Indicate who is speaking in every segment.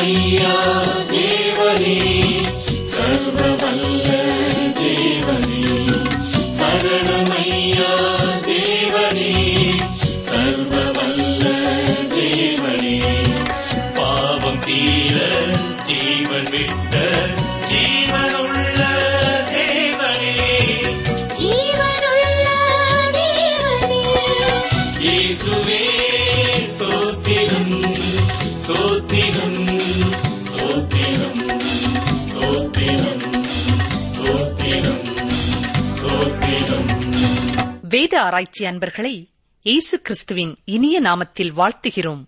Speaker 1: சரணமையா தேவனே சர்வவல்ல தேவனே சரணமையா தேவனே சர்வவல்ல தேவனே பாவம் தீர ஜீவன் விட்ட ஜீவனுள்ள தேவனே
Speaker 2: ஜீவனுள்ள தேவனே
Speaker 1: இயேசுவே சோத்திரம் சோத்திரம் சோத்திரம் சோத்திரம் சோத்திரம் சோத்திரம்
Speaker 3: வேத ஆராய்ச்சி அன்பர்களை இயேசு கிறிஸ்துவின் இனிய நாமத்தில் வாழ்த்துகிறோம்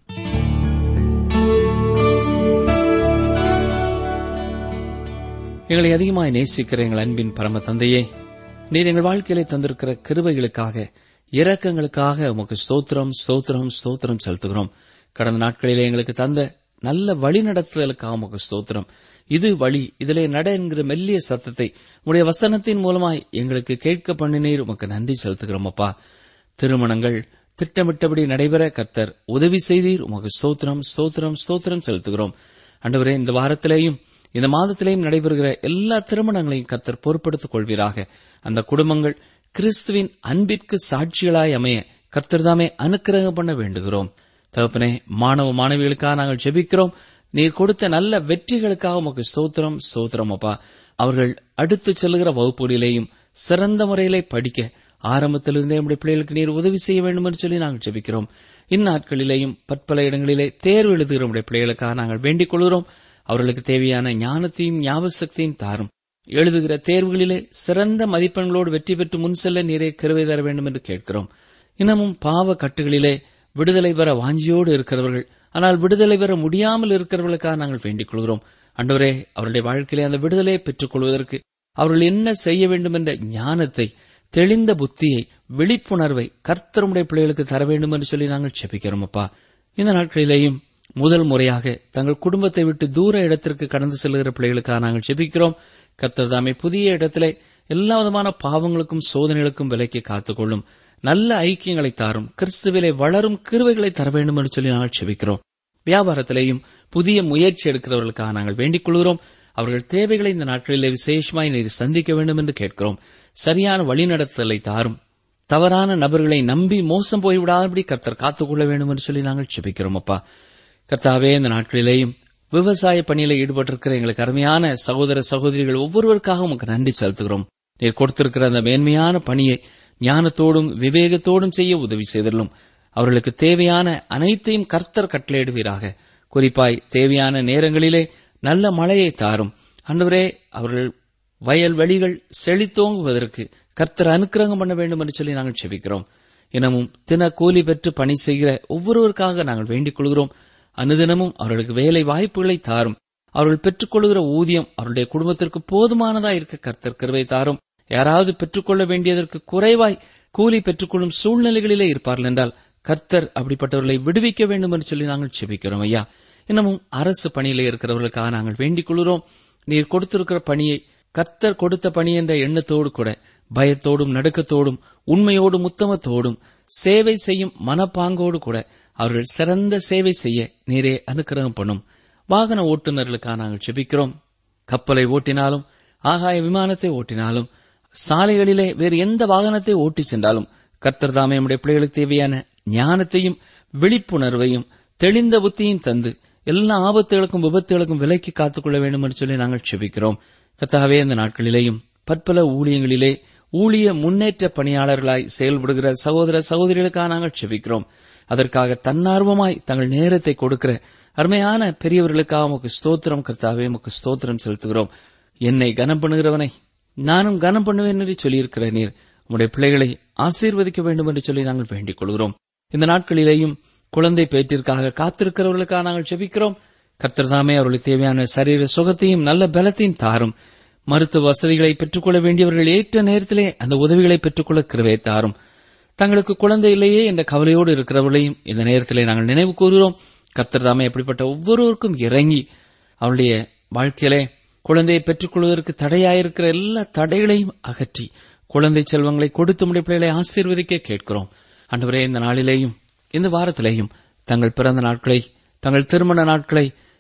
Speaker 4: எங்களை அதிகமாய் நேசிக்கிற எங்கள் அன்பின் பரம தந்தையே நீர் எங்கள் வாழ்க்கையிலே தந்திருக்கிற கிருபைகளுக்காக இரக்கங்களுக்காக உமக்கு ஸ்தோத்திரம் ஸ்தோத்திரம் ஸ்தோத்திரம் செலுத்துகிறோம் கடந்த நாட்களிலே எங்களுக்கு தந்த நல்ல வழிநடத்துதலுக்காக உமக்கு ஸ்தோத்திரம் இது வழி இதிலே நட என்கிற மெல்லிய சத்தத்தை உடைய வசனத்தின் மூலமாய் எங்களுக்கு கேட்க பண்ணினீர் உமக்கு நன்றி செலுத்துகிறோம் அப்பா திருமணங்கள் திட்டமிட்டபடி நடைபெற கர்த்தர் உதவி செய்தீர் உமக்கு ஸ்தோத்திரம் ஸ்தோத்திரம் ஸ்தோத்திரம் செலுத்துகிறோம் அண்டவரே இந்த வாரத்திலேயும் இந்த மாதத்திலேயும் நடைபெறுகிற எல்லா திருமணங்களையும் கர்த்தர் பொறுப்படுத்திக் கொள்வீராக அந்த குடும்பங்கள் கிறிஸ்துவின் அன்பிற்கு சாட்சிகளாய் அமைய கர்த்தர் தாமே அனுக்கிரகம் பண்ண வேண்டுகிறோம் தகப்பனே மாணவ மாணவிகளுக்காக நாங்கள் ஜெபிக்கிறோம் நீர் கொடுத்த நல்ல வெற்றிகளுக்காக உமக்கு ஸ்தோத்திரம் ஸ்தோத்திரம் அப்பா அவர்கள் அடுத்து செல்லுகிற வகுப்புகளிலேயும் சிறந்த முறையிலே படிக்க ஆரம்பத்திலிருந்தே நம்முடைய பிள்ளைகளுக்கு நீர் உதவி செய்ய வேண்டும் என்று சொல்லி நாங்கள் ஜெபிக்கிறோம் இந்நாட்களிலேயும் பற்பல இடங்களிலே தேர்வு எழுதுகிற நம்முடைய பிள்ளைகளுக்காக நாங்கள் வேண்டிக் கொள்கிறோம் அவர்களுக்கு தேவையான ஞானத்தையும் ஞாபக சக்தியும் தாரும் எழுதுகிற தேர்வுகளிலே சிறந்த மதிப்பெண்களோடு வெற்றி பெற்று முன் செல்ல நீரே கருவை தர வேண்டும் என்று கேட்கிறோம் இன்னமும் பாவ கட்டுகளிலே விடுதலை பெற வாஞ்சியோடு இருக்கிறவர்கள் ஆனால் விடுதலை பெற முடியாமல் இருக்கிறவர்களுக்காக நாங்கள் வேண்டிக் கொள்கிறோம் அண்டவரே அவருடைய வாழ்க்கையிலே அந்த விடுதலையை பெற்றுக் கொள்வதற்கு அவர்கள் என்ன செய்ய வேண்டும் என்ற ஞானத்தை தெளிந்த புத்தியை விழிப்புணர்வை கர்த்தருடைய பிள்ளைகளுக்கு தர வேண்டும் என்று சொல்லி நாங்கள் செபிக்கிறோம் அப்பா இந்த நாட்களிலேயும் முதல் முறையாக தங்கள் குடும்பத்தை விட்டு தூர இடத்திற்கு கடந்து செல்கிற பிள்ளைகளுக்காக நாங்கள் ஜெபிக்கிறோம் கர்த்தர் தாமே புதிய இடத்திலே எல்லா விதமான பாவங்களுக்கும் சோதனைகளுக்கும் விலைக்கு காத்துக்கொள்ளும் நல்ல ஐக்கியங்களை தாரும் கிறிஸ்துவிலே வளரும் கிருவைகளை தர வேண்டும் என்று சொல்லி நாங்கள் செபிக்கிறோம் வியாபாரத்திலேயும் புதிய முயற்சி எடுக்கிறவர்களுக்காக நாங்கள் வேண்டிக் கொள்கிறோம் அவர்கள் தேவைகளை இந்த நாட்களிலே விசேஷமாய் நீர் சந்திக்க வேண்டும் என்று கேட்கிறோம் சரியான வழிநடத்துதலை தாரும் தவறான நபர்களை நம்பி மோசம் போய்விடாதபடி கர்த்தர் காத்துக்கொள்ள வேண்டும் என்று சொல்லி நாங்கள் செபிக்கிறோம் அப்பா கர்த்தாவே இந்த நாட்களிலேயும் விவசாய பணியில ஈடுபட்டிருக்கிற எங்களுக்கு அருமையான சகோதர சகோதரிகள் ஒவ்வொருவருக்காக உமக்கு நன்றி செலுத்துகிறோம் நீர் கொடுத்திருக்கிற அந்த மேன்மையான பணியை ஞானத்தோடும் விவேகத்தோடும் செய்ய உதவி செய்திடலும் அவர்களுக்கு தேவையான அனைத்தையும் கர்த்தர் கட்டளையிடுவீராக குறிப்பாய் தேவையான நேரங்களிலே நல்ல மழையை தாரும் அன்றுவரே அவர்கள் வயல் வெளிகள் செழித்தோங்குவதற்கு கர்த்தர் அனுக்கிரகம் பண்ண வேண்டும் என்று சொல்லி நாங்கள் செபிக்கிறோம் இனமும் தின கூலி பெற்று பணி செய்கிற ஒவ்வொருவருக்காக நாங்கள் வேண்டிக் கொள்கிறோம் அனுதினமும் அவர்களுக்கு வேலை வாய்ப்புகளை தாரும் அவர்கள் பெற்றுக்கொள்கிற ஊதியம் அவருடைய குடும்பத்திற்கு போதுமானதா இருக்க கர்த்தர் கருவை தாரும் யாராவது பெற்றுக்கொள்ள வேண்டியதற்கு குறைவாய் கூலி பெற்றுக்கொள்ளும் சூழ்நிலைகளிலே இருப்பார்கள் என்றால் கர்த்தர் அப்படிப்பட்டவர்களை விடுவிக்க வேண்டும் என்று சொல்லி நாங்கள் செபிக்கிறோம் ஐயா இன்னமும் அரசு பணியிலே இருக்கிறவர்களுக்காக நாங்கள் வேண்டிக் கொள்கிறோம் நீர் கொடுத்திருக்கிற பணியை கர்த்தர் கொடுத்த பணி என்ற எண்ணத்தோடு கூட பயத்தோடும் நடுக்கத்தோடும் உண்மையோடும் உத்தமத்தோடும் சேவை செய்யும் மனப்பாங்கோடு கூட அவர்கள் சிறந்த சேவை செய்ய நீரே அனுக்கிரகம் பண்ணும் வாகன ஓட்டுநர்களுக்காக நாங்கள் செபிக்கிறோம் கப்பலை ஓட்டினாலும் ஆகாய விமானத்தை ஓட்டினாலும் சாலைகளிலே வேறு எந்த வாகனத்தை ஓட்டிச் சென்றாலும் கர்த்தர் தாமே நம்முடைய பிள்ளைகளுக்கு தேவையான ஞானத்தையும் விழிப்புணர்வையும் தெளிந்த புத்தியும் தந்து எல்லா ஆபத்துகளுக்கும் விபத்துகளுக்கும் விலைக்கு காத்துக்கொள்ள வேண்டும் என்று சொல்லி நாங்கள் செபிக்கிறோம் கர்த்தாவே இந்த நாட்களிலேயும் பற்பல ஊழியங்களிலே ஊழிய முன்னேற்ற பணியாளர்களாய் செயல்படுகிற சகோதர சகோதரிகளுக்காக நாங்கள் செபிக்கிறோம் அதற்காக தன்னார்வமாய் தங்கள் நேரத்தை கொடுக்கிற அருமையான பெரியவர்களுக்காக உமக்கு ஸ்தோத்திரம் கர்த்தாவே உமக்கு ஸ்தோத்திரம் செலுத்துகிறோம் என்னை கனம் பண்ணுகிறவனை நானும் கனம் பண்ணுவேன் என்று சொல்லியிருக்கிற நீர் உம்முடைய பிள்ளைகளை ஆசீர்வதிக்க வேண்டும் என்று சொல்லி நாங்கள் வேண்டிக் கொள்கிறோம் இந்த நாட்களிலேயும் குழந்தை பேற்றிற்காக காத்திருக்கிறவர்களுக்காக நாங்கள் செபிக்கிறோம் கர்த்தர்தாமே அவர்களுக்கு தேவையான சரீர சுகத்தையும் நல்ல பலத்தையும் தாரும் மருத்துவ வசதிகளை பெற்றுக்கொள்ள வேண்டியவர்கள் ஏற்ற நேரத்திலே அந்த உதவிகளை பெற்றுக்கொள்ள கிருவை தாரும் தங்களுக்கு குழந்தை இல்லையே என்ற கவலையோடு இருக்கிறவர்களையும் இந்த நேரத்திலே நாங்கள் நினைவு கூறுகிறோம் கர்த்தர் தாமே அப்படிப்பட்ட ஒவ்வொருவருக்கும் இறங்கி அவருடைய வாழ்க்கையிலே குழந்தையை பெற்றுக்கொள்வதற்கு தடையாயிருக்கிற எல்லா தடைகளையும் அகற்றி குழந்தை செல்வங்களை கொடுத்து முடிய பிள்ளைகளை ஆசீர்வதிக்க கேட்கிறோம் அன்றுவரே இந்த நாளிலேயும் இந்த வாரத்திலேயும் தங்கள் பிறந்த நாட்களை தங்கள் திருமண நாட்களை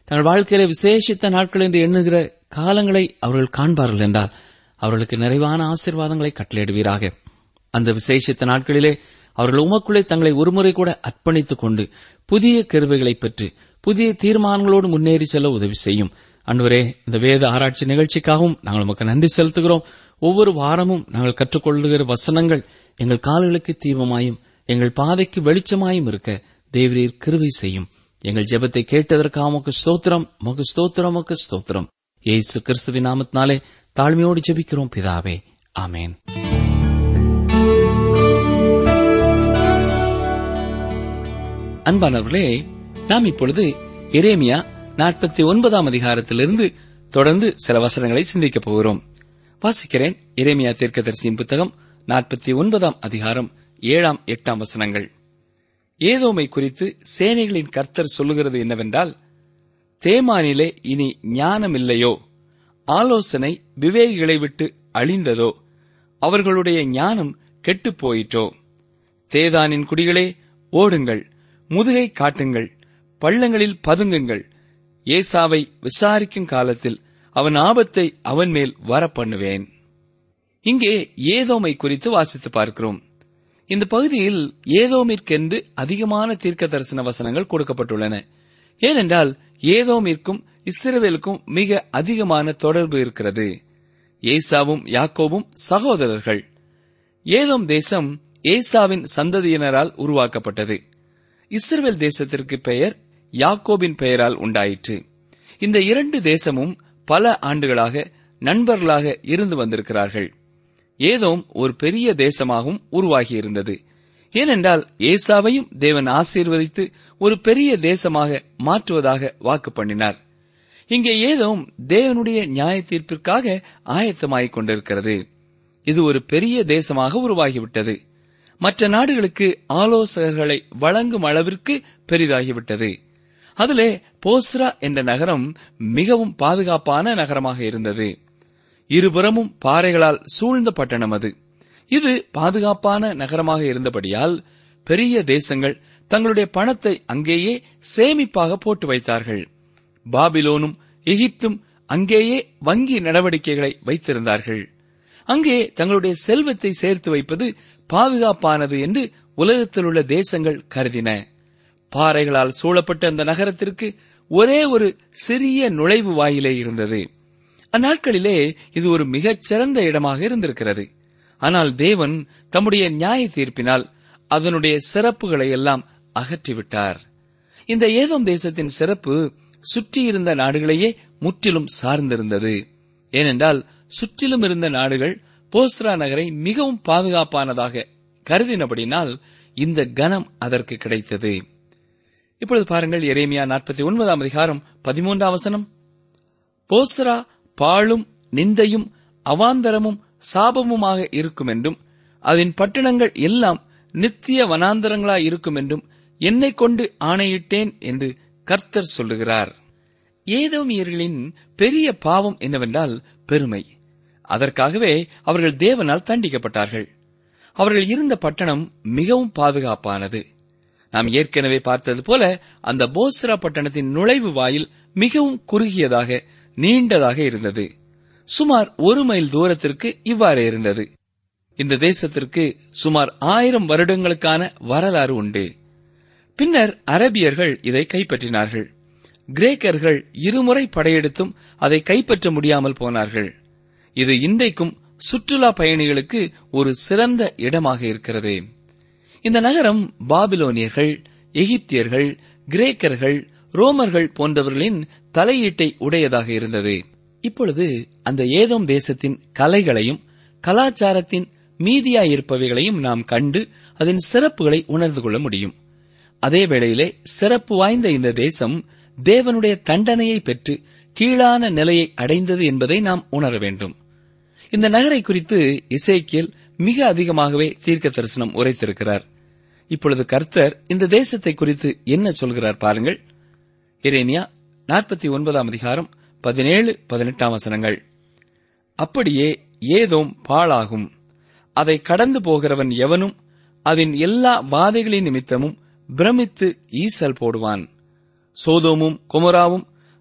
Speaker 4: தங்கள் வாழ்க்கையில விசேஷித்த நாட்கள் என்று எண்ணுகிற காலங்களை அவர்கள் காண்பார்கள் என்றால் அவர்களுக்கு நிறைவான ஆசீர்வாதங்களை கட்டளையிடுவீராக அந்த விசேஷித்த நாட்களிலே அவர்கள் உமக்குள்ளே தங்களை ஒருமுறை கூட அர்ப்பணித்துக் கொண்டு புதிய கருவைகளைப் பெற்று புதிய தீர்மானங்களோடு முன்னேறி செல்ல உதவி செய்யும் அன்றுவரே இந்த வேத ஆராய்ச்சி நிகழ்ச்சிக்காகவும் நாங்கள் உமக்கு நன்றி செலுத்துகிறோம் ஒவ்வொரு வாரமும் நாங்கள் கற்றுக்கொள்ளுகிற வசனங்கள் எங்கள் கால்களுக்கு தீபமாயும் எங்கள் பாதைக்கு வெளிச்சமாயும் இருக்க தேவரீர் கிருவை செய்யும் எங்கள் ஜெபத்தை கேட்டதற்காக உமக்கு ஸ்தோத்திரம் உமக்கு ஸ்தோத்திரம் உமக்கு ஸ்தோத்திரம் இயேசு கிறிஸ்துவின் நாமத்தினாலே தாழ்மையோடு ஜெபிக்கிறோம் பிதாவே ஆமேன் அன்பானவர்களே நாம் இப்பொழுது எரேமியா நாற்பத்தி ஒன்பதாம் அதிகாரத்திலிருந்து தொடர்ந்து சில வசனங்களை சிந்திக்கப் போகிறோம் வாசிக்கிறேன் எரேமியா தீர்க்கதரிசியின் புத்தகம் நாற்பத்தி ஒன்பதாம் அதிகாரம் ஏழாம் எட்டாம் வசனங்கள் ஏதோமை குறித்து சேனைகளின் கர்த்தர் சொல்லுகிறது என்னவென்றால் தேமானிலே இனி ஞானமில்லையோ ஆலோசனை விவேகிகளை விட்டு அழிந்ததோ அவர்களுடைய ஞானம் கெட்டுப் போயிற்றோ தேதானின் குடிகளே ஓடுங்கள் முதுகை காட்டுங்கள் பள்ளங்களில் பதுங்குங்கள் ஏசாவை விசாரிக்கும் காலத்தில் அவன் ஆபத்தை அவன் மேல் வரப்பண்ணுவேன் இங்கே ஏதோமை குறித்து வாசித்து பார்க்கிறோம் இந்த பகுதியில் ஏதோமிற்கென்று அதிகமான தீர்க்க தரிசன வசனங்கள் கொடுக்கப்பட்டுள்ளன ஏனென்றால் ஏதோமிற்கும் இஸ்ரவேலுக்கும் மிக அதிகமான தொடர்பு இருக்கிறது ஏசாவும் யாக்கோவும் சகோதரர்கள் ஏதோம் தேசம் ஏசாவின் சந்ததியினரால் உருவாக்கப்பட்டது இஸ்ரவேல் தேசத்திற்கு பெயர் யாக்கோபின் பெயரால் உண்டாயிற்று இந்த இரண்டு தேசமும் பல ஆண்டுகளாக நண்பர்களாக இருந்து வந்திருக்கிறார்கள் ஏதோம் ஒரு பெரிய தேசமாகவும் உருவாகியிருந்தது ஏனென்றால் ஏசாவையும் தேவன் ஆசீர்வதித்து ஒரு பெரிய தேசமாக மாற்றுவதாக வாக்கு பண்ணினார் இங்கே ஏதோம் தேவனுடைய நியாய தீர்ப்பிற்காக ஆயத்தமாகிக் கொண்டிருக்கிறது இது ஒரு பெரிய தேசமாக உருவாகிவிட்டது மற்ற நாடுகளுக்கு ஆலோசகர்களை வழங்கும் அளவிற்கு பெரிதாகிவிட்டது அதிலே போஸ்ரா என்ற நகரம் மிகவும் பாதுகாப்பான நகரமாக இருந்தது இருபுறமும் பாறைகளால் சூழ்ந்த பட்டணம் அது இது பாதுகாப்பான நகரமாக இருந்தபடியால் பெரிய தேசங்கள் தங்களுடைய பணத்தை அங்கேயே சேமிப்பாக போட்டு வைத்தார்கள் பாபிலோனும் எகிப்தும் அங்கேயே வங்கி நடவடிக்கைகளை வைத்திருந்தார்கள் அங்கே தங்களுடைய செல்வத்தை சேர்த்து வைப்பது பாதுகாப்பானது என்று உலகத்தில் உள்ள தேசங்கள் கருதின பாறைகளால் சூழப்பட்ட அந்த நகரத்திற்கு ஒரே ஒரு சிறிய நுழைவு வாயிலே இருந்தது அந்நாட்களிலே இது ஒரு மிகச் சிறந்த இடமாக இருந்திருக்கிறது ஆனால் தேவன் தம்முடைய நியாய தீர்ப்பினால் அதனுடைய சிறப்புகளை எல்லாம் அகற்றிவிட்டார் இந்த ஏதோம் தேசத்தின் சிறப்பு சுற்றியிருந்த நாடுகளையே முற்றிலும் சார்ந்திருந்தது ஏனென்றால் சுற்றிலும் இருந்த நாடுகள் போஸ்ரா நகரை மிகவும் பாதுகாப்பானதாக கருதினபடினால் இந்த கனம் அதற்கு கிடைத்தது இப்பொழுது பாருங்கள் எரேமியா நாற்பத்தி ஒன்பதாம் அதிகாரம் பதிமூன்றாம் வசனம் போஸ்ரா பாழும் நிந்தையும் அவாந்தரமும் சாபமுமாக இருக்கும் என்றும் அதன் பட்டணங்கள் எல்லாம் நித்திய வனாந்தரங்களாய் இருக்கும் என்றும் என்னை கொண்டு ஆணையிட்டேன் என்று கர்த்தர் சொல்லுகிறார் ஏதோமியர்களின் பெரிய பாவம் என்னவென்றால் பெருமை அதற்காகவே அவர்கள் தேவனால் தண்டிக்கப்பட்டார்கள் அவர்கள் இருந்த பட்டணம் மிகவும் பாதுகாப்பானது நாம் ஏற்கனவே பார்த்தது போல அந்த போஸ்ரா பட்டணத்தின் நுழைவு வாயில் மிகவும் குறுகியதாக நீண்டதாக இருந்தது சுமார் ஒரு மைல் தூரத்திற்கு இவ்வாறு இருந்தது இந்த தேசத்திற்கு சுமார் ஆயிரம் வருடங்களுக்கான வரலாறு உண்டு பின்னர் அரபியர்கள் இதை கைப்பற்றினார்கள் கிரேக்கர்கள் இருமுறை படையெடுத்தும் அதை கைப்பற்ற முடியாமல் போனார்கள் இது இன்றைக்கும் சுற்றுலா பயணிகளுக்கு ஒரு சிறந்த இடமாக இருக்கிறது இந்த நகரம் பாபிலோனியர்கள் எகிப்தியர்கள் கிரேக்கர்கள் ரோமர்கள் போன்றவர்களின் தலையீட்டை உடையதாக இருந்தது இப்பொழுது அந்த ஏதோம் தேசத்தின் கலைகளையும் கலாச்சாரத்தின் மீதியாயிருப்பவைகளையும் நாம் கண்டு அதன் சிறப்புகளை உணர்ந்து கொள்ள முடியும் அதே வேளையிலே சிறப்பு வாய்ந்த இந்த தேசம் தேவனுடைய தண்டனையை பெற்று கீழான நிலையை அடைந்தது என்பதை நாம் உணர வேண்டும் இந்த நகரை குறித்து இசைக்கியல் மிக அதிகமாகவே தீர்க்க தரிசனம் உரைத்திருக்கிறார் இப்பொழுது கர்த்தர் இந்த தேசத்தை குறித்து என்ன சொல்கிறார் பாருங்கள் இரேமியா நாற்பத்தி ஒன்பதாம் அதிகாரம் பதினேழு பதினெட்டாம் வசனங்கள் அப்படியே ஏதோம் பாழாகும் அதை கடந்து போகிறவன் எவனும் அதன் எல்லா வாதைகளின் நிமித்தமும் பிரமித்து ஈசல் போடுவான் சோதோமும் குமராவும்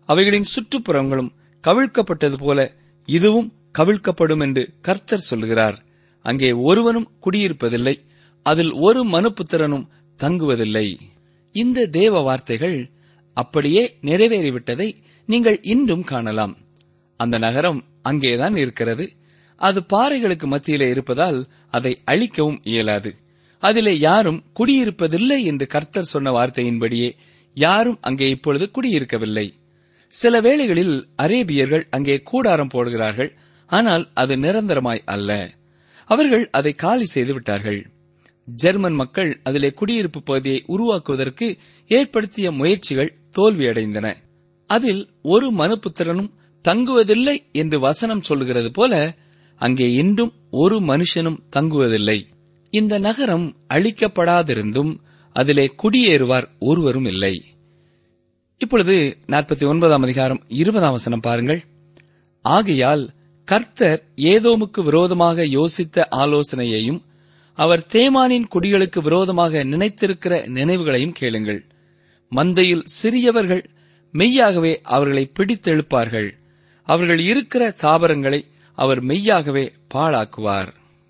Speaker 4: அவைகளின் சுற்றுப்புறங்களும் கவிழ்க்கப்பட்டது போல இதுவும் கவிழ்க்கப்படும் என்று கர்த்தர் சொல்கிறார் அங்கே ஒருவனும் குடியிருப்பதில்லை அதில் ஒரு மனுப்புத்திரனும் தங்குவதில்லை இந்த தேவ வார்த்தைகள் அப்படியே நிறைவேறிவிட்டதை நீங்கள் இன்றும் காணலாம் அந்த நகரம் அங்கேதான் இருக்கிறது அது பாறைகளுக்கு மத்தியிலே இருப்பதால் அதை அழிக்கவும் இயலாது அதிலே யாரும் குடியிருப்பதில்லை என்று கர்த்தர் சொன்ன வார்த்தையின்படியே யாரும் அங்கே இப்பொழுது குடியிருக்கவில்லை சில வேளைகளில் அரேபியர்கள் அங்கே கூடாரம் போடுகிறார்கள் ஆனால் அது நிரந்தரமாய் அல்ல அவர்கள் அதை காலி செய்து விட்டார்கள் ஜெர்மன் மக்கள் அதிலே குடியிருப்பு பகுதியை உருவாக்குவதற்கு ஏற்படுத்திய முயற்சிகள் தோல்வியடைந்தன அதில் ஒரு மனுப்புத்திரனும் தங்குவதில்லை என்று வசனம் சொல்லுகிறது போல அங்கே இன்றும் ஒரு மனுஷனும் தங்குவதில்லை இந்த நகரம் அழிக்கப்படாதிருந்தும் அதிலே குடியேறுவார் ஒருவரும் இல்லை இப்பொழுது நாற்பத்தி ஒன்பதாம் அதிகாரம் இருபதாம் வசனம் பாருங்கள் ஆகையால் கர்த்தர் ஏதோமுக்கு விரோதமாக யோசித்த ஆலோசனையையும் அவர் தேமானின் குடிகளுக்கு விரோதமாக நினைத்திருக்கிற நினைவுகளையும் கேளுங்கள் மந்தையில் சிறியவர்கள் மெய்யாகவே அவர்களை பிடித்தெழுப்பார்கள் அவர்கள் இருக்கிற தாபரங்களை அவர் மெய்யாகவே பாழாக்குவார்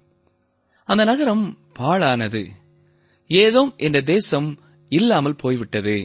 Speaker 4: அந்த நகரம் பாழானது ஏதோம் என்ற தேசம் இல்லாமல் போய்விட்டது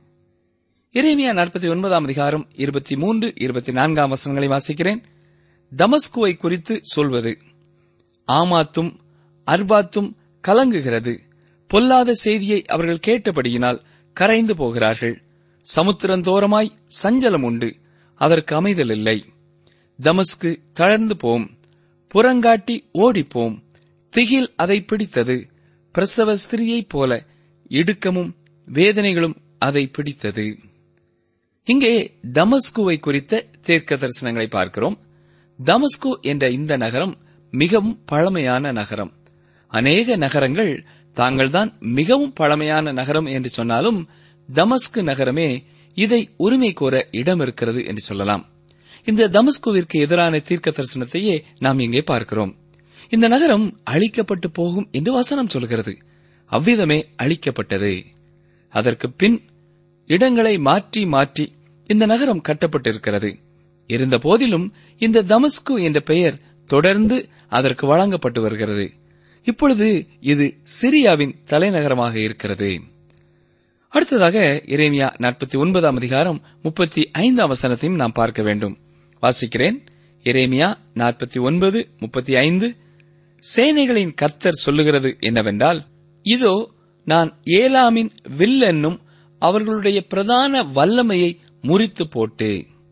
Speaker 4: இறைமையா நாற்பத்தி ஒன்பதாம் அதிகாரம் இருபத்தி மூன்று இருபத்தி நான்காம் வசனங்களை வாசிக்கிறேன் தமஸ்குவை குறித்து சொல்வது ஆமாத்தும் அர்பாத்தும் கலங்குகிறது பொல்லாத செய்தியை அவர்கள் கேட்டபடியினால் கரைந்து போகிறார்கள் சமுத்திரந்தோரமாய் சஞ்சலம் உண்டு அதற்கு அமைதல் இல்லை தமஸ்கு தளர்ந்து போம் புறங்காட்டி ஓடிப்போம் திகில் அதை பிடித்தது பிரசவ ஸ்திரியைப் போல இடுக்கமும் வேதனைகளும் அதை பிடித்தது இங்கே தமஸ்குவை குறித்த தீர்க்க தரிசனங்களை பார்க்கிறோம் தமஸ்கு என்ற இந்த நகரம் மிகவும் பழமையான நகரம் அநேக நகரங்கள் தாங்கள்தான் மிகவும் பழமையான நகரம் என்று சொன்னாலும் தமஸ்கு நகரமே இதை உரிமை கோர இடம் இருக்கிறது என்று சொல்லலாம் இந்த தமஸ்குவிற்கு எதிரான தீர்க்க தரிசனத்தையே நாம் இங்கே பார்க்கிறோம் இந்த நகரம் அழிக்கப்பட்டு போகும் என்று வசனம் சொல்கிறது அவ்விதமே அழிக்கப்பட்டது அதற்கு பின் இடங்களை மாற்றி மாற்றி இந்த நகரம் கட்டப்பட்டிருக்கிறது இருந்த போதிலும் இந்த தமஸ்கு என்ற பெயர் தொடர்ந்து அதற்கு வழங்கப்பட்டு வருகிறது இப்பொழுது இது சிரியாவின் தலைநகரமாக இருக்கிறது அடுத்ததாக இறைமியா நாற்பத்தி ஒன்பதாம் அதிகாரம் முப்பத்தி ஐந்தாம் வசனத்தையும் நாம் பார்க்க வேண்டும் வாசிக்கிறேன் இறைமியா நாற்பத்தி ஒன்பது முப்பத்தி ஐந்து சேனைகளின் கர்த்தர் சொல்லுகிறது என்னவென்றால் இதோ நான் ஏலாமின் வில் என்னும் அவர்களுடைய பிரதான வல்லமையை முறித்து போட்டு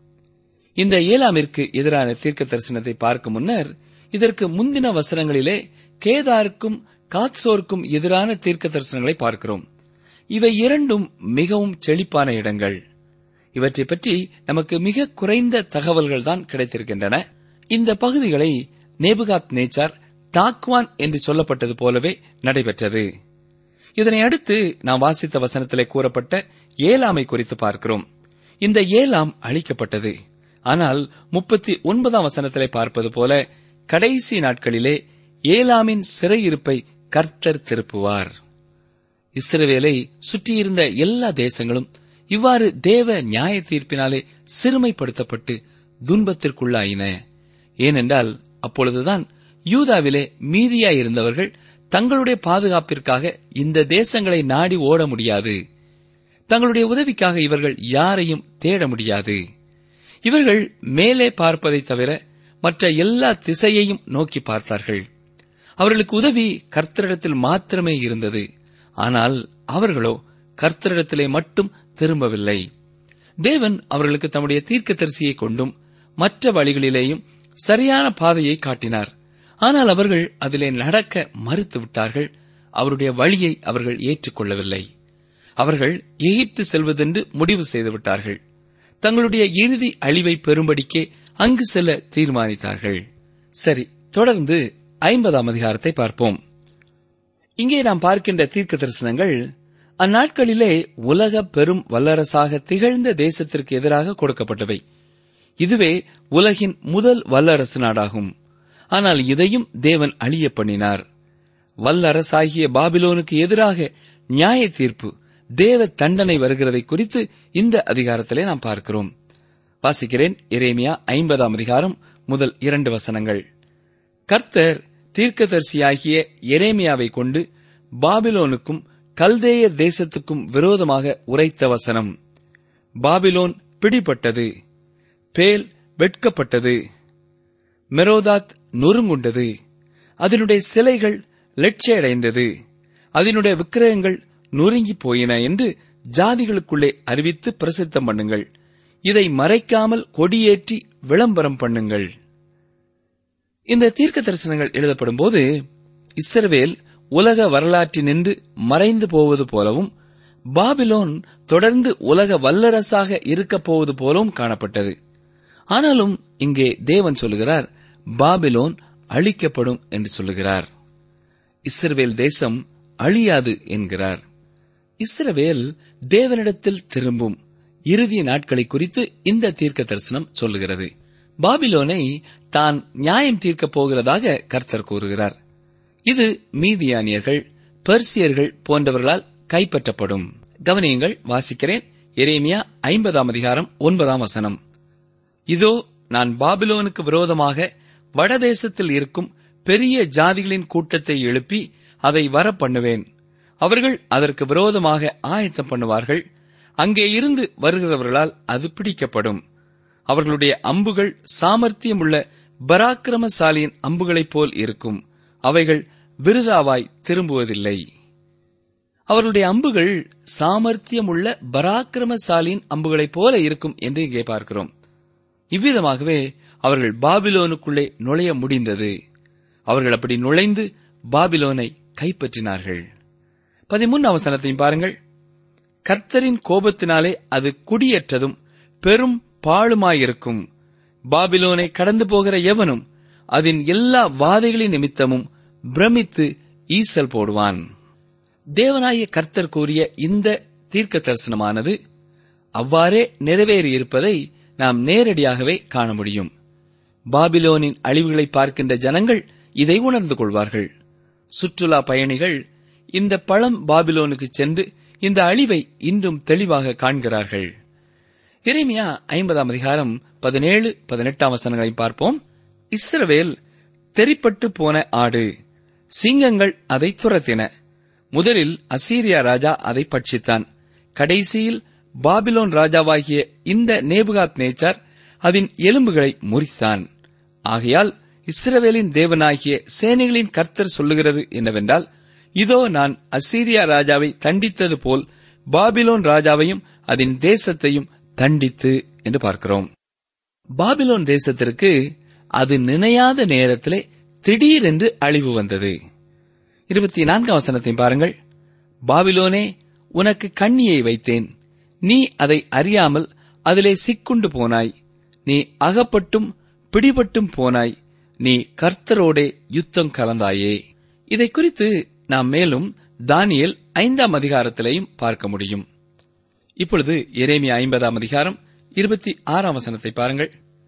Speaker 4: இந்த ஏலாமிற்கு எதிரான தீர்க்க தரிசனத்தை பார்க்கும் முன்னர் இதற்கு முந்தின வசனங்களிலே கேதாருக்கும் காத்சோருக்கும் எதிரான தீர்க்க தரிசனங்களை பார்க்கிறோம் இவை இரண்டும் மிகவும் செழிப்பான இடங்கள் இவற்றை பற்றி நமக்கு மிக குறைந்த தகவல்கள் தான் கிடைத்திருக்கின்றன இந்த பகுதிகளை நேபுகாத் நேச்சார் தாக்வான் என்று சொல்லப்பட்டது போலவே நடைபெற்றது இதனை அடுத்து நாம் வாசித்த வசனத்திலே கூறப்பட்ட ஏலாமை குறித்து பார்க்கிறோம் இந்த ஏலாம் அழிக்கப்பட்டது ஆனால் முப்பத்தி ஒன்பதாம் வசனத்திலே பார்ப்பது போல கடைசி நாட்களிலே ஏலாமின் சிறையிருப்பை கர்த்தர் திருப்புவார் இஸ்ரவேலை சுற்றியிருந்த எல்லா தேசங்களும் இவ்வாறு தேவ நியாய தீர்ப்பினாலே சிறுமைப்படுத்தப்பட்டு துன்பத்திற்குள்ளாயின ஏனென்றால் அப்பொழுதுதான் யூதாவிலே மீதியாயிருந்தவர்கள் தங்களுடைய பாதுகாப்பிற்காக இந்த தேசங்களை நாடி ஓட முடியாது தங்களுடைய உதவிக்காக இவர்கள் யாரையும் தேட முடியாது இவர்கள் மேலே பார்ப்பதை தவிர மற்ற எல்லா திசையையும் நோக்கி பார்த்தார்கள் அவர்களுக்கு உதவி கர்த்தரிடத்தில் மாத்திரமே இருந்தது ஆனால் அவர்களோ கர்த்தரிடத்திலே மட்டும் திரும்பவில்லை தேவன் அவர்களுக்கு தம்முடைய தீர்க்கதரிசியை கொண்டும் மற்ற வழிகளிலேயும் சரியான பாதையை காட்டினார் ஆனால் அவர்கள் அதிலே நடக்க மறுத்து விட்டார்கள் அவருடைய வழியை அவர்கள் ஏற்றுக்கொள்ளவில்லை அவர்கள் எகிப்து செல்வதென்று முடிவு செய்து விட்டார்கள் தங்களுடைய இறுதி அழிவை பெறும்படிக்கே அங்கு செல்ல தீர்மானித்தார்கள் சரி தொடர்ந்து ஐம்பதாம் அதிகாரத்தை பார்ப்போம் இங்கே நாம் பார்க்கின்ற தீர்க்க தரிசனங்கள் அந்நாட்களிலே உலக பெரும் வல்லரசாக திகழ்ந்த தேசத்திற்கு எதிராக கொடுக்கப்பட்டவை இதுவே உலகின் முதல் வல்லரசு நாடாகும் ஆனால் இதையும் தேவன் அழிய பண்ணினார் வல்லரசாகிய பாபிலோனுக்கு எதிராக நியாய தீர்ப்பு தேவ தண்டனை வருகிறதை குறித்து இந்த அதிகாரத்திலே நாம் பார்க்கிறோம் வாசிக்கிறேன் எரேமியா ஐம்பதாம் அதிகாரம் முதல் இரண்டு வசனங்கள் கர்த்தர் தீர்க்கதரிசியாகிய எரேமியாவை கொண்டு பாபிலோனுக்கும் கல்தேயர் தேசத்துக்கும் விரோதமாக உரைத்த வசனம் பாபிலோன் பிடிபட்டது பேல் வெட்கப்பட்டது மெரோதாத் நொறுங்குண்டது அதனுடைய சிலைகள் லட்சியடைந்தது அதனுடைய விக்கிரகங்கள் நொறுங்கி போயின என்று ஜாதிகளுக்குள்ளே அறிவித்து பிரசித்தம் பண்ணுங்கள் இதை மறைக்காமல் கொடியேற்றி விளம்பரம் பண்ணுங்கள் இந்த தீர்க்க தரிசனங்கள் எழுதப்படும் போது இஸ்ரவேல் உலக வரலாற்றினின்று மறைந்து போவது போலவும் பாபிலோன் தொடர்ந்து உலக வல்லரசாக இருக்கப் போவது போலவும் காணப்பட்டது ஆனாலும் இங்கே தேவன் சொல்லுகிறார் பாபிலோன் அழிக்கப்படும் என்று சொல்லுகிறார் இஸ்ரவேல் தேசம் அழியாது என்கிறார் இஸ்ரவேல் தேவனிடத்தில் திரும்பும் இறுதி நாட்களை குறித்து இந்த தீர்க்க தரிசனம் சொல்லுகிறது பாபிலோனை தான் நியாயம் தீர்க்கப் போகிறதாக கர்த்தர் கூறுகிறார் இது மீதியானியர்கள் பெர்சியர்கள் போன்றவர்களால் கைப்பற்றப்படும் கவனியங்கள் வாசிக்கிறேன் எரேமியா ஐம்பதாம் அதிகாரம் ஒன்பதாம் வசனம் இதோ நான் பாபிலோனுக்கு விரோதமாக வடதேசத்தில் இருக்கும் பெரிய ஜாதிகளின் கூட்டத்தை எழுப்பி அதை வர பண்ணுவேன் அவர்கள் அதற்கு விரோதமாக ஆயத்தம் பண்ணுவார்கள் அங்கே இருந்து வருகிறவர்களால் அது பிடிக்கப்படும் அவர்களுடைய அம்புகள் சாமர்த்தியமுள்ள பராக்கிரமசாலியின் அம்புகளைப் போல் இருக்கும் அவைகள் விருதாவாய் திரும்புவதில்லை அவர்களுடைய அம்புகள் சாமர்த்தியமுள்ள பராக்கிரமசாலியின் அம்புகளைப் போல இருக்கும் என்று இங்கே பார்க்கிறோம் இவ்விதமாகவே அவர்கள் பாபிலோனுக்குள்ளே நுழைய முடிந்தது அவர்கள் அப்படி நுழைந்து பாபிலோனை கைப்பற்றினார்கள் பதிமூன்று அவசரத்தையும் பாருங்கள் கர்த்தரின் கோபத்தினாலே அது குடியேற்றதும் பெரும் பாழுமாயிருக்கும் பாபிலோனை கடந்து போகிற எவனும் அதன் எல்லா வாதைகளின் நிமித்தமும் பிரமித்து ஈசல் போடுவான் தேவனாய கர்த்தர் கூறிய இந்த தீர்க்க தரிசனமானது அவ்வாறே நிறைவேறியிருப்பதை நாம் நேரடியாகவே காண முடியும் பாபிலோனின் அழிவுகளை பார்க்கின்ற ஜனங்கள் இதை உணர்ந்து கொள்வார்கள் சுற்றுலா பயணிகள் இந்த பழம் பாபிலோனுக்கு சென்று இந்த அழிவை இன்றும் தெளிவாக காண்கிறார்கள் இறைமையா ஐம்பதாம் அதிகாரம் பதினேழு பதினெட்டாம் வசனங்களை பார்ப்போம் இஸ்ரவேல் தெரிப்பட்டு போன ஆடு சிங்கங்கள் அதை துரத்தின முதலில் அசீரியா ராஜா அதை பட்சித்தான் கடைசியில் பாபிலோன் ராஜாவாகிய இந்த நேபுகாத் நேச்சார் அதன் எலும்புகளை முறித்தான் ஆகையால் இஸ்ரவேலின் தேவனாகிய சேனைகளின் கர்த்தர் சொல்லுகிறது என்னவென்றால் இதோ நான் அசீரியா ராஜாவை தண்டித்தது போல் பாபிலோன் ராஜாவையும் அதன் தேசத்தையும் தண்டித்து என்று பார்க்கிறோம் பாபிலோன் தேசத்திற்கு அது நினையாத நேரத்திலே திடீரென்று அழிவு வந்தது இருபத்தி நான்காம் வசனத்தை பாருங்கள் பாபிலோனே உனக்கு கண்ணியை வைத்தேன் நீ அதை அறியாமல் அதிலே சிக்குண்டு போனாய் நீ அகப்பட்டும் பிடிபட்டும் போனாய் நீ கர்த்தரோடே யுத்தம் கலந்தாயே இதை குறித்து நாம் மேலும் தானியல் ஐந்தாம் அதிகாரத்திலேயும் பார்க்க முடியும் இப்பொழுது எரேமியா ஐம்பதாம் அதிகாரம் இருபத்தி ஆறாம் வசனத்தை பாருங்கள்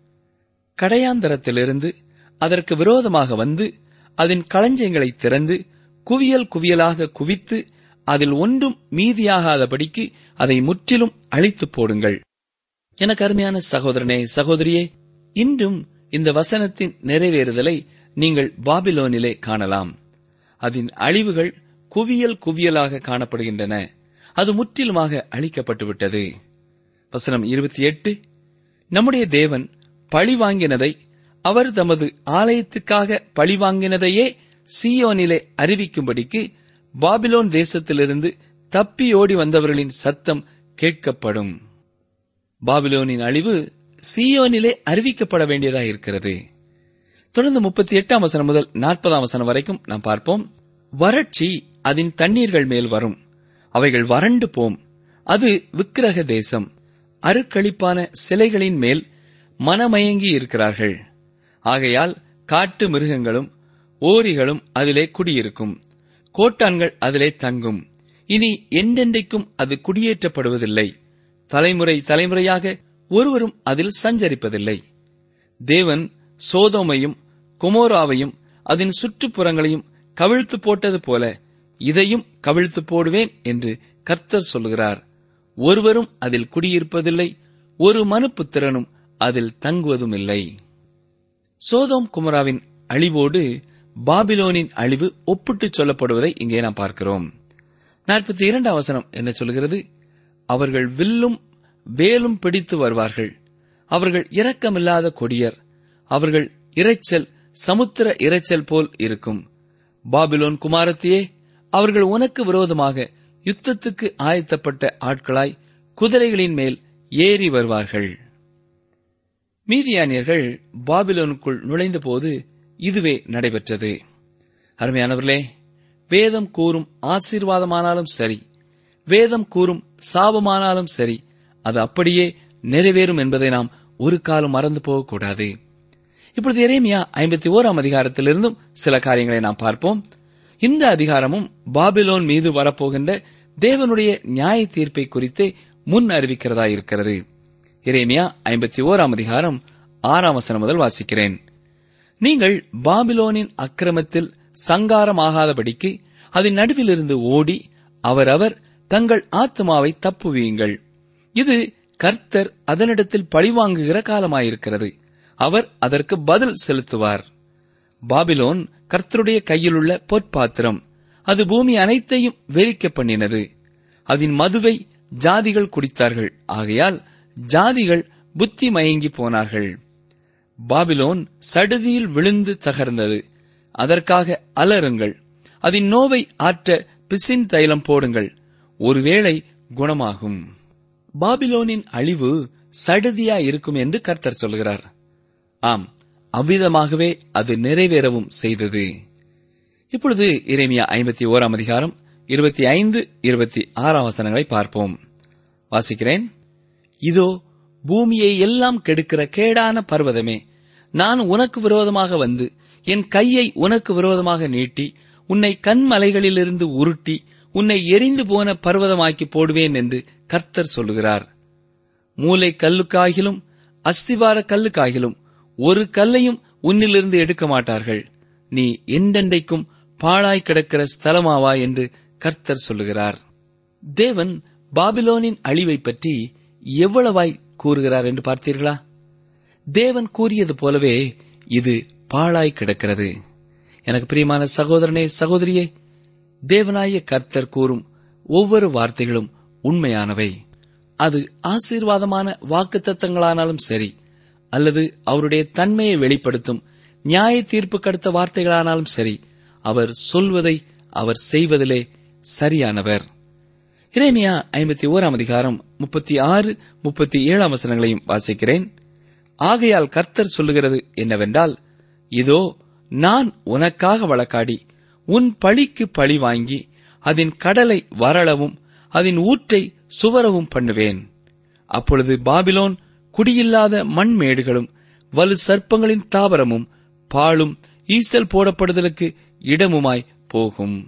Speaker 4: கடையாந்தரத்திலிருந்து அதற்கு விரோதமாக வந்து அதன் களஞ்சியங்களை திறந்து குவியல் குவியலாக குவித்து அதில் ஒன்றும் மீதியாகாதபடிக்கு அதை முற்றிலும் அழித்துப் போடுங்கள் எனக்கு அருமையான சகோதரனே சகோதரியே இன்றும் இந்த வசனத்தின் நிறைவேறுதலை நீங்கள் பாபிலோனிலே காணலாம் அதன் அழிவுகள் குவியல் குவியலாக காணப்படுகின்றன அது முற்றிலுமாக அழிக்கப்பட்டுவிட்டது வசனம் இருபத்தி எட்டு நம்முடைய தேவன் பழி வாங்கினதை அவர் தமது ஆலயத்துக்காக பழி வாங்கினதையே சீயோனிலே அறிவிக்கும்படிக்கு பாபிலோன் தேசத்திலிருந்து தப்பியோடி வந்தவர்களின் சத்தம் கேட்கப்படும் பாபிலோனின் அழிவு சீயோனிலே அறிவிக்கப்பட வேண்டியதாக இருக்கிறது தொடர்ந்து முப்பத்தி எட்டாம் வசனம் முதல் நாற்பதாம் வசனம் வரைக்கும் நாம் பார்ப்போம் வறட்சி அதன் தண்ணீர்கள் மேல் வரும் அவைகள் வறண்டு போம் அது விக்கிரக தேசம் அருக்களிப்பான சிலைகளின் மேல் மனமயங்கி இருக்கிறார்கள் ஆகையால் காட்டு மிருகங்களும் ஓரிகளும் அதிலே குடியிருக்கும் கோட்டான்கள் அதிலே தங்கும் இனி என்றென்றைக்கும் அது குடியேற்றப்படுவதில்லை தலைமுறை தலைமுறையாக ஒருவரும் அதில் சஞ்சரிப்பதில்லை தேவன் சோதோமையும் குமோராவையும் அதன் சுற்றுப்புறங்களையும் கவிழ்த்து போட்டது போல இதையும் கவிழ்த்து போடுவேன் என்று கர்த்தர் சொல்லுகிறார் ஒருவரும் அதில் குடியிருப்பதில்லை ஒரு மனுப்புத்திறனும் அதில் தங்குவதும் இல்லை சோதோம் குமராவின் அழிவோடு பாபிலோனின் அழிவு ஒப்பிட்டுச் சொல்லப்படுவதை இங்கே நாம் பார்க்கிறோம் நாற்பத்தி இரண்டாம் வசனம் என்ன சொல்கிறது அவர்கள் வில்லும் வேலும் பிடித்து வருவார்கள் அவர்கள் இரக்கமில்லாத கொடியர் அவர்கள் இரைச்சல் சமுத்திர இரைச்சல் போல் இருக்கும் பாபிலோன் குமாரத்தியே அவர்கள் உனக்கு விரோதமாக யுத்தத்துக்கு ஆயத்தப்பட்ட ஆட்களாய் குதிரைகளின் மேல் ஏறி வருவார்கள் மீதியானியர்கள் பாபிலோனுக்குள் நுழைந்தபோது இதுவே நடைபெற்றது அருமையானவர்களே வேதம் கூறும் ஆசீர்வாதமானாலும் சரி வேதம் கூறும் சாபமானாலும் சரி அது அப்படியே நிறைவேறும் என்பதை நாம் ஒரு காலம் மறந்து போகக்கூடாது இப்பொழுது எரேமியா ஐம்பத்தி ஓராம் அதிகாரத்திலிருந்தும் சில காரியங்களை நாம் பார்ப்போம் இந்த அதிகாரமும் பாபிலோன் மீது வரப்போகின்ற தேவனுடைய நியாய தீர்ப்பை குறித்தே முன் அறிவிக்கிறதா இருக்கிறது எரேமியா ஐம்பத்தி ஓராம் அதிகாரம் ஆறாம் வசனம் முதல் வாசிக்கிறேன் நீங்கள் பாபிலோனின் அக்கிரமத்தில் சங்காரமாகாதபடிக்கு அதன் நடுவிலிருந்து ஓடி அவரவர் தங்கள் ஆத்மாவை தப்புவியுங்கள் இது கர்த்தர் அதனிடத்தில் பழிவாங்குகிற காலமாயிருக்கிறது அவர் அதற்கு பதில் செலுத்துவார் பாபிலோன் கர்த்தருடைய கையிலுள்ள பொற்பாத்திரம் அது பூமி அனைத்தையும் வெறிக்க பண்ணினது அதன் மதுவை ஜாதிகள் குடித்தார்கள் ஆகையால் ஜாதிகள் புத்தி மயங்கி போனார்கள் பாபிலோன் சடுதியில் விழுந்து தகர்ந்தது அதற்காக அலறுங்கள் அதன் நோவை ஆற்ற பிசின் தைலம் போடுங்கள் ஒருவேளை குணமாகும் பாபிலோனின் அழிவு சடுதியா இருக்கும் என்று கர்த்தர் சொல்கிறார் ஆம் அவ்விதமாகவே அது நிறைவேறவும் செய்தது இப்பொழுது இறைமியா ஐம்பத்தி ஓராம் அதிகாரம் இருபத்தி ஐந்து இருபத்தி ஆறாம் வசனங்களை பார்ப்போம் வாசிக்கிறேன் இதோ பூமியை எல்லாம் கெடுக்கிற கேடான பர்வதமே நான் உனக்கு விரோதமாக வந்து என் கையை உனக்கு விரோதமாக நீட்டி உன்னை கண்மலைகளிலிருந்து உருட்டி உன்னை எரிந்து போன பர்வதமாக்கி போடுவேன் என்று கர்த்தர் சொல்லுகிறார் மூளை கல்லுக்காகிலும் அஸ்திபார கல்லுக்காகிலும் ஒரு கல்லையும் உன்னிலிருந்து எடுக்க மாட்டார்கள் நீ எண்டெண்டைக்கும் பாழாய் கிடக்கிற ஸ்தலமாவா என்று கர்த்தர் சொல்லுகிறார் தேவன் பாபிலோனின் அழிவை பற்றி எவ்வளவாய் கூறுகிறார் என்று பார்த்தீர்களா தேவன் கூறியது போலவே இது பாழாய் கிடக்கிறது எனக்கு பிரியமான சகோதரனே சகோதரியே தேவனாய கர்த்தர் கூறும் ஒவ்வொரு வார்த்தைகளும் உண்மையானவை அது ஆசீர்வாதமான வாக்குத்தத்தங்களானாலும் சரி அல்லது அவருடைய தன்மையை வெளிப்படுத்தும் நியாய தீர்ப்பு கடுத்த வார்த்தைகளானாலும் சரி அவர் சொல்வதை அவர் செய்வதிலே சரியானவர் இறைமையா ஐம்பத்தி ஓராம் அதிகாரம் முப்பத்தி ஆறு முப்பத்தி ஏழாம் வசனங்களையும் வாசிக்கிறேன் ஆகையால் கர்த்தர் சொல்லுகிறது என்னவென்றால் இதோ நான் உனக்காக வழக்காடி உன் பழிக்கு பழி வாங்கி அதன் கடலை வரளவும் அதன் ஊற்றை சுவரவும் பண்ணுவேன் அப்பொழுது பாபிலோன் குடியில்லாத மண்மேடுகளும் வலு சர்ப்பங்களின் தாவரமும் பாலும் ஈசல் போடப்படுதலுக்கு இடமுமாய் போகும்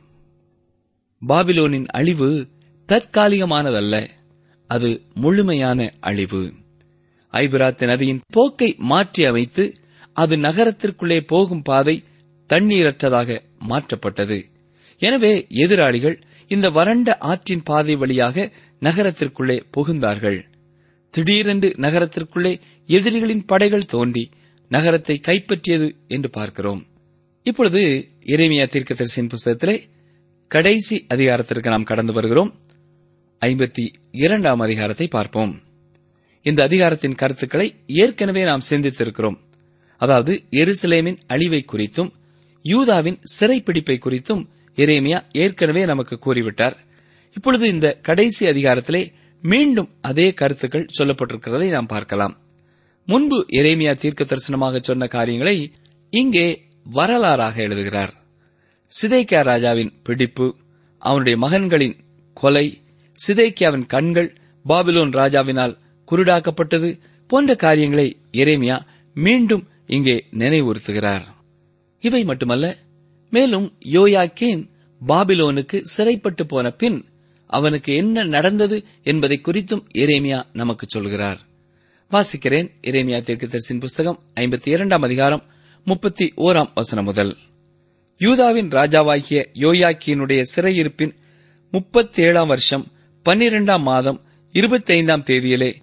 Speaker 4: பாபிலோனின் அழிவு தற்காலிகமானதல்ல அது முழுமையான அழிவு ஐபிராத்து நதியின் போக்கை மாற்றி அமைத்து அது நகரத்திற்குள்ளே போகும் பாதை தண்ணீரற்றதாக மாற்றப்பட்டது எனவே எதிராளிகள் இந்த வறண்ட ஆற்றின் பாதை வழியாக நகரத்திற்குள்ளே புகுந்தார்கள் திடீரென்று நகரத்திற்குள்ளே எதிரிகளின் படைகள் தோன்றி நகரத்தை கைப்பற்றியது என்று பார்க்கிறோம் இப்பொழுது இறைமையா தீர்க்கதரிசியின் புஸ்தகத்திலே கடைசி அதிகாரத்திற்கு நாம் கடந்து வருகிறோம் ஐம்பத்தி இரண்டாம் அதிகாரத்தை பார்ப்போம் இந்த அதிகாரத்தின் கருத்துக்களை ஏற்கனவே நாம் சிந்தித்திருக்கிறோம் அதாவது எருசலேமின் அழிவை குறித்தும் யூதாவின் சிறைப்பிடிப்பை குறித்தும் எரேமியா ஏற்கனவே நமக்கு கூறிவிட்டார் இப்பொழுது இந்த கடைசி அதிகாரத்திலே மீண்டும் அதே கருத்துக்கள் சொல்லப்பட்டிருக்கிறதை நாம் பார்க்கலாம் முன்பு எரேமியா தீர்க்க தரிசனமாக சொன்ன காரியங்களை இங்கே வரலாறாக எழுதுகிறார் சிதைக்கியா ராஜாவின் பிடிப்பு அவனுடைய மகன்களின் கொலை சிதைக்கியாவின் கண்கள் பாபிலோன் ராஜாவினால் குருடாக்கப்பட்டது போன்ற காரியங்களை எரேமியா மீண்டும் இங்கே நினைவுறுத்துகிறார் இவை மட்டுமல்ல மேலும் யோயாக்கேன் பாபிலோனுக்கு சிறைப்பட்டு போன பின் அவனுக்கு என்ன நடந்தது என்பதை குறித்தும் எரேமியா நமக்கு சொல்கிறார் வாசிக்கிறேன் எரேமியா தீர்க்கதரிசின் புஸ்தகம் ஐம்பத்தி இரண்டாம் அதிகாரம் முப்பத்தி ஓராம் வசனம் முதல் யூதாவின் ராஜாவாகிய யோயாக்கியினுடைய சிறையிருப்பின் முப்பத்தேழாம் வருஷம் பன்னிரெண்டாம் மாதம் இருபத்தைந்தாம் தேதியிலே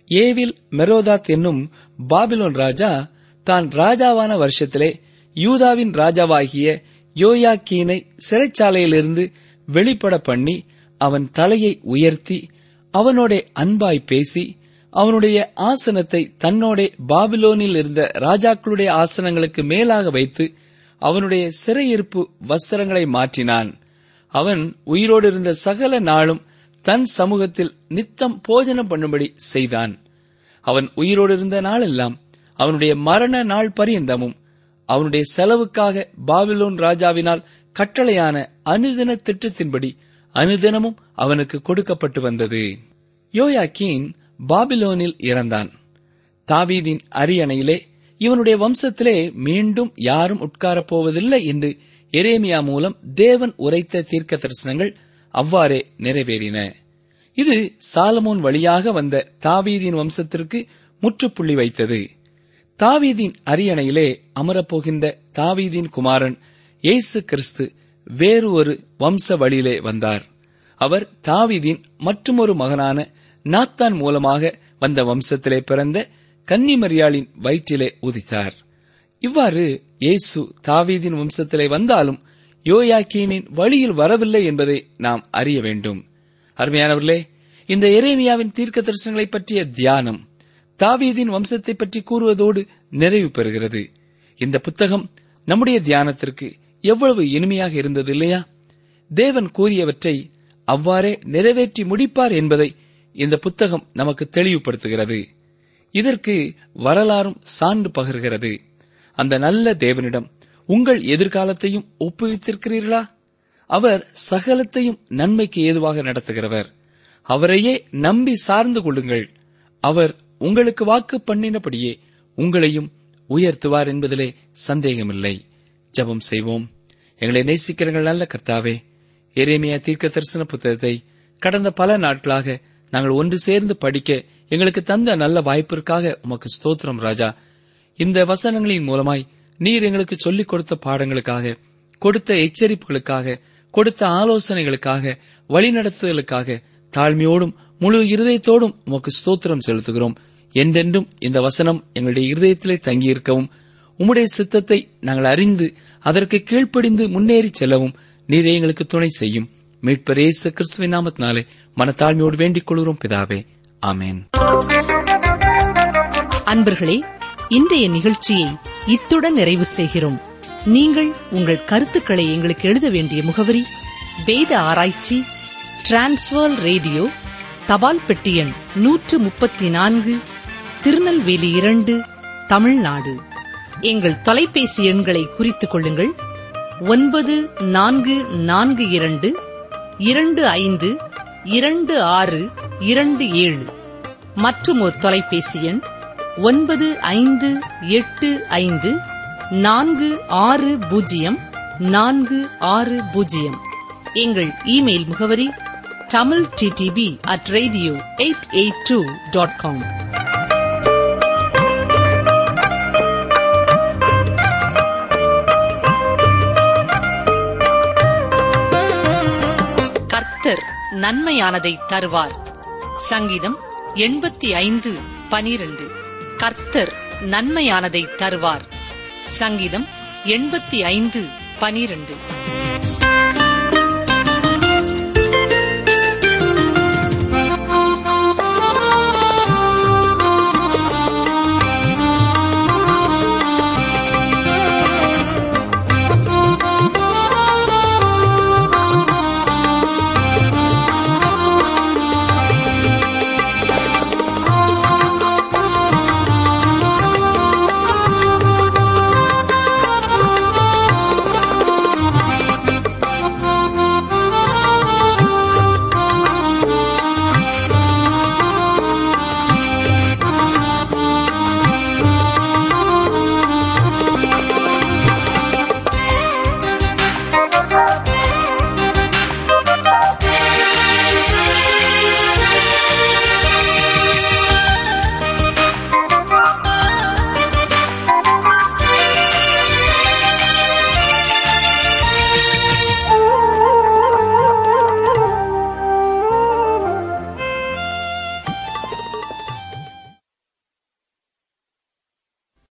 Speaker 4: ஏவில் மெரோதாத் என்னும் பாபிலோன் ராஜா தான் ராஜாவான வருஷத்திலே யூதாவின் ராஜாவாகிய யோயாக்கீனை சிறைச்சாலையிலிருந்து வெளிப்பட பண்ணி அவன் தலையை உயர்த்தி அவனோட அன்பாய் பேசி அவனுடைய ஆசனத்தை தன்னோட பாபிலோனில் இருந்த ராஜாக்களுடைய ஆசனங்களுக்கு மேலாக வைத்து அவனுடைய சிறையிருப்பு வஸ்திரங்களை மாற்றினான் அவன் உயிரோடு இருந்த சகல நாளும் தன் சமூகத்தில் நித்தம் போஜனம் பண்ணும்படி செய்தான் அவன் உயிரோடு இருந்த நாளெல்லாம் அவனுடைய மரண நாள் பரியந்தமும் அவனுடைய செலவுக்காக பாபிலோன் ராஜாவினால் கட்டளையான அனுதின திட்டத்தின்படி அனுதினமும் அவனுக்கு கொடுக்கப்பட்டு வந்தது யோயாக்கீன் பாபிலோனில் இறந்தான் தாவீதின் அரியணையிலே இவனுடைய வம்சத்திலே மீண்டும் யாரும் உட்காரப் போவதில்லை என்று எரேமியா மூலம் தேவன் உரைத்த தீர்க்க தரிசனங்கள் அவ்வாறே நிறைவேறின இது சாலமோன் வழியாக வந்த தாவீதின் வம்சத்திற்கு முற்றுப்புள்ளி வைத்தது தாவீதின் அரியணையிலே அமரப்போகின்ற தாவீதின் குமாரன் இயேசு கிறிஸ்து வேறு ஒரு வம்ச வழியிலே வந்தார் அவர் தாவீதின் மற்றுமொரு மகனான நாத்தான் மூலமாக வந்த வம்சத்திலே பிறந்த கன்னிமரியாளின் வயிற்றிலே உதித்தார் இவ்வாறு இயேசு தாவீதின் வம்சத்திலே வந்தாலும் யோயாக்கீனின் வழியில் வரவில்லை என்பதை நாம் அறிய வேண்டும் அருமையானவர்களே இந்த எரேமியாவின் தீர்க்க தரிசனங்களை பற்றிய தியானம் தாவீதின் வம்சத்தை பற்றி கூறுவதோடு நிறைவு பெறுகிறது இந்த புத்தகம் நம்முடைய தியானத்திற்கு எவ்வளவு இனிமையாக இருந்தது இல்லையா தேவன் கூறியவற்றை அவ்வாறே நிறைவேற்றி முடிப்பார் என்பதை இந்த புத்தகம் நமக்கு தெளிவுபடுத்துகிறது இதற்கு வரலாறும் சான்று பகர்கிறது அந்த நல்ல தேவனிடம் உங்கள் எதிர்காலத்தையும் ஒப்புவித்திருக்கிறீர்களா அவர் சகலத்தையும் நன்மைக்கு ஏதுவாக நடத்துகிறவர் அவரையே நம்பி சார்ந்து கொள்ளுங்கள் அவர் உங்களுக்கு வாக்கு பண்ணினபடியே உங்களையும் உயர்த்துவார் என்பதிலே சந்தேகமில்லை ஜெபம் செய்வோம் எங்களை நேசிக்கிறங்கள் நல்ல கர்த்தாவே எரேமியா தீர்க்க தரிசன புத்தகத்தை கடந்த பல நாட்களாக நாங்கள் ஒன்று சேர்ந்து படிக்க எங்களுக்கு தந்த நல்ல வாய்ப்பிற்காக உமக்கு ஸ்தோத்திரம் ராஜா இந்த வசனங்களின் மூலமாய் நீர் எங்களுக்கு சொல்லிக் கொடுத்த பாடங்களுக்காக கொடுத்த எச்சரிப்புகளுக்காக கொடுத்த ஆலோசனைகளுக்காக வழிநடத்துதலுக்காக தாழ்மையோடும் முழு இருதயத்தோடும் உமக்கு ஸ்தோத்திரம் செலுத்துகிறோம் என்றென்றும் இந்த வசனம் எங்களுடைய இருதயத்திலே தங்கியிருக்கவும் உம்முடைய சித்தத்தை நாங்கள் அறிந்து அதற்கு கீழ்ப்படிந்து முன்னேறி செல்லவும் நீரே எங்களுக்கு துணை செய்யும் மீட்பர் இயேசு கிறிஸ்துவின் நாமத்தினாலே மனத்தாழ்மையோடு வேண்டிக் கொள்கிறோம் பிதாவே ஆமென்
Speaker 3: அன்பர்களே இன்றைய நிகழ்ச்சியை இத்துடன் நிறைவு செய்கிறோம் நீங்கள் உங்கள் கருத்துக்களை எங்களுக்கு எழுத வேண்டிய முகவரி வேத ஆராய்ச்சி டிரான்ஸ்வர் ரேடியோ தபால் பெட்டி எண் நூற்று முப்பத்தி நான்கு திருநெல்வேலி இரண்டு தமிழ்நாடு எங்கள் தொலைபேசி எண்களை குறித்துக் கொள்ளுங்கள் ஒன்பது நான்கு நான்கு இரண்டு இரண்டு ஐந்து இரண்டு ஆறு இரண்டு ஏழு மற்றும் ஒரு தொலைபேசி எண் ஒன்பது ஐந்து எட்டு ஐந்து நான்கு ஆறு பூஜ்ஜியம் நான்கு ஆறு பூஜ்ஜியம் எங்கள் இமெயில் முகவரி Tamil DTP at radio eight eight two dot com கர்த்தர் நன்மையானதை தருவார் சங்கீதம் எண்பத்தி ஐந்து பனிரெண்டு கர்த்தர் நன்மையானதை தருவார் சங்கீதம் எண்பத்தி ஐந்து பனிரெண்டு